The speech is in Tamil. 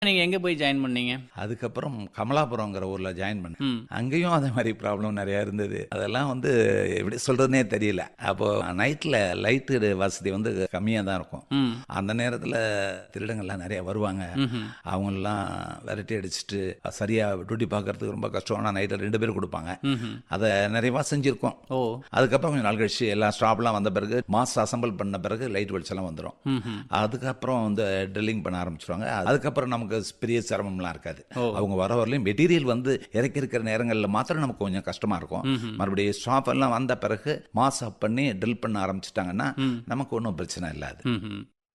நீங்க எங்க போய் ஜாயின் பண்ணீங்க அதுக்கப்புறம் கமலாபுரங்கிற ஊர்ல ஜாயின் பண்ணேன் ம். அங்கேயும் அதே மாதிரி ப்ராப்ளம் நிறைய இருந்தது அதெல்லாம் வந்து எப்படி சொல்றதுனே தெரியல அப்போ நைட்ல லைட்டு வசதி வந்து கம்மியா தான் இருக்கும் ம் அந்த நேரத்துல திருடங்கள்லாம் நிறைய வருவாங்க ம்ஹும். அவங்களெல்லாம் விரட்டி அடிச்சுட்டு சரியா டியூட்டி பார்க்கறதுக்கு ரொம்ப கஷ்டம் ஆனால் நைட்டில் ரெண்டு பேர் கொடுப்பாங்க ம்ஹும். அதை நிறையவா செஞ்சிருக்கோம் ஓ அதுக்கப்புறம் கொஞ்சம் நாள் கழிச்சு எல்லா ஸ்டாப்லாம் வந்த பிறகு மாஸ் அசம்பிள் பண்ண பிறகு லைட் வெளிச்செல்லாம் வந்துடும் ம்ஹும். அதுக்கப்புறம் வந்து ட்ரில்லிங் பண்ண ஆரம்பிச்சிருவாங்க அதுக்கப்புறம் நமக்கு பெரிய சிரமம்லாம் இருக்காது ஓ. அவங்க வர வரலையும் மெட்டீரியல் வந்து இறக்கி இருக்கிற நேரங்களில் மாத்திரம் நமக்கு கொஞ்சம் கஷ்டமா இருக்கும் ம்ஹும். மறுபடியும் ஸ்டாப் எல்லாம் வந்த பிறகு மாஸ் அப் பண்ணி ட்ரில் பண்ண ஆரம்பிச்சிட்டாங்கன்னா நமக்கு ஒன்றும் பிரச்சனை இல்லாது ம்ஹும்.